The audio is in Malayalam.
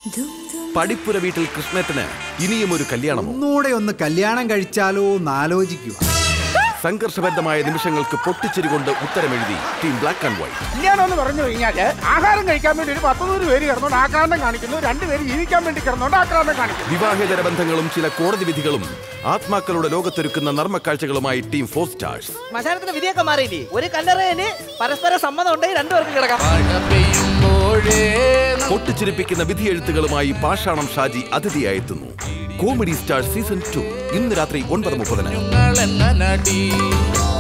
പടിപ്പുര വീട്ടിൽ കൃഷ്ണേട്ടന് ഇനിയും ഒരു കല്യാണമോ ഒന്നുകൂടെ ഒന്ന് കല്യാണം കഴിച്ചാലോ എന്ന് ആലോചിക്കുക സംഘർഷഭരിതമായ നിമിഷങ്ങൾക്ക് പൊട്ടിച്ചിരി കൊണ്ട് ഉത്തരമെഴുതി ടീം ബ്ലാക്ക് ആൻഡ് വൈറ്റ് കല്യാണം പറഞ്ഞു കഴിഞ്ഞാല് ആഹാരം കഴിക്കാൻ വേണ്ടി ഒരു പത്ത് നൂറ് പേര് കിടന്നോണ്ട് ആക്രാന്തം കാണിക്കുന്നു രണ്ടുപേര് ജീവിക്കാൻ വേണ്ടി കിടന്നോണ്ട് ആക്രാന്തം കാണിക്കുന്നു വിവാഹേതര ബന്ധങ്ങളും ചില കോടതി വിധികളും ആത്മാക്കളുടെ ലോകത്തൊരുക്കുന്ന നർമ്മക്കാഴ്ചകളുമായി ടീം ഫോർ സ്റ്റാർസ് ശ്മശാനത്തിന്റെ വിധിയൊക്കെ മാറിയില്ലേ ഒരു കല്ലറയില് പരസ്പര സമ്മതം ഉണ്ടെങ്കിൽ രണ്ടുപേർക്ക് കിടക്കാം പൊട്ടിച്ചിരിപ്പിക്കുന്ന വിധിയെഴുത്തുകളുമായി പാഷാണം ഷാജി അതിഥിയായെത്തുന്നു കോമഡി സ്റ്റാർ സീസൺ ടു ഇന്ന് രാത്രി ഒൻപത് മുപ്പതിന് നടി